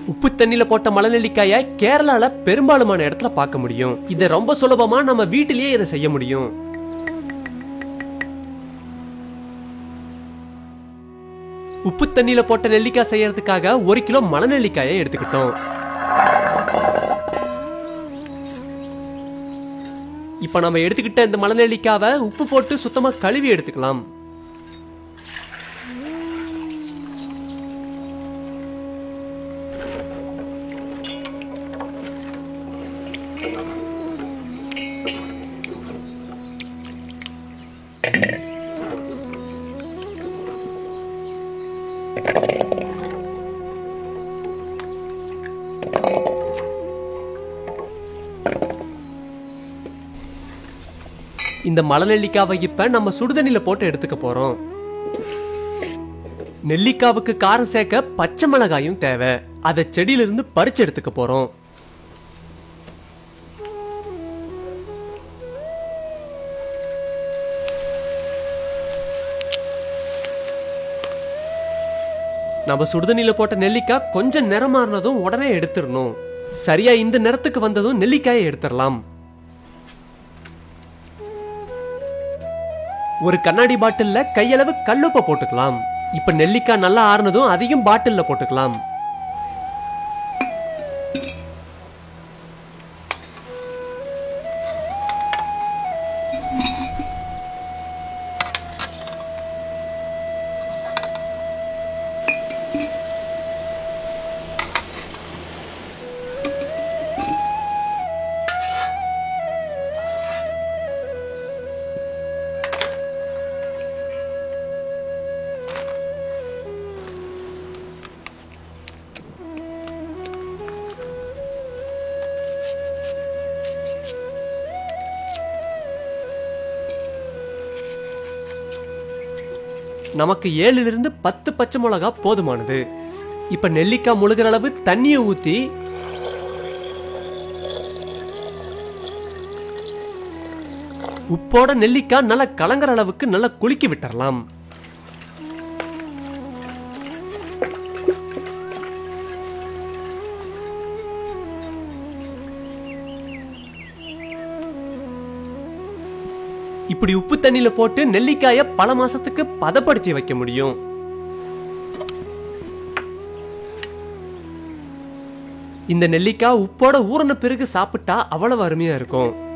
உப்பு தண்ணியில போட்ட மலை நெல்லிக்காய கேரளால பெரும்பாலுமான இடத்துல பார்க்க முடியும் இதை ரொம்ப சுலபமா நம்ம வீட்டிலேயே இதை செய்ய முடியும் உப்பு தண்ணியில போட்ட நெல்லிக்காய் செய்யறதுக்காக ஒரு கிலோ மலை நெல்லிக்காயை எடுத்துக்கிட்டோம் இப்ப நம்ம எடுத்துக்கிட்ட இந்த மலை நெல்லிக்காவை உப்பு போட்டு சுத்தமா கழுவி எடுத்துக்கலாம் இந்த மலை நெல்லிக்காவை இப்ப நம்ம சுடுதண்ணில போட்டு எடுத்துக்க போறோம் நெல்லிக்காவுக்கு காரம் சேர்க்க பச்சை மிளகாயும் தேவை அதை செடியிலிருந்து பறிச்சு எடுத்துக்க போறோம் நம்ம சுடுதண்ணில போட்ட நெல்லிக்காய் கொஞ்சம் நிறமாறினதும் உடனே எடுத்துடணும் சரியா இந்த நிறத்துக்கு வந்ததும் நெல்லிக்காயை எடுத்துடலாம் ஒரு கண்ணாடி பாட்டில்ல கையளவு கல்லுப்பை போட்டுக்கலாம் இப்ப நெல்லிக்காய் நல்லா ஆறுனதும் அதையும் பாட்டில்ல போட்டுக்கலாம் நமக்கு ஏழுல இருந்து பத்து பச்சை மிளகா போதுமானது இப்ப நெல்லிக்காய் முழுகிற அளவு தண்ணியை ஊத்தி உப்போட நெல்லிக்காய் நல்லா கலங்குற அளவுக்கு நல்லா குலுக்கி விட்டுறலாம் இப்படி உப்பு தண்ணியில போட்டு நெல்லிக்காய பல மாசத்துக்கு பதப்படுத்தி வைக்க முடியும் இந்த நெல்லிக்காய் உப்போட ஊறின பிறகு சாப்பிட்டா அவ்வளவு அருமையா இருக்கும்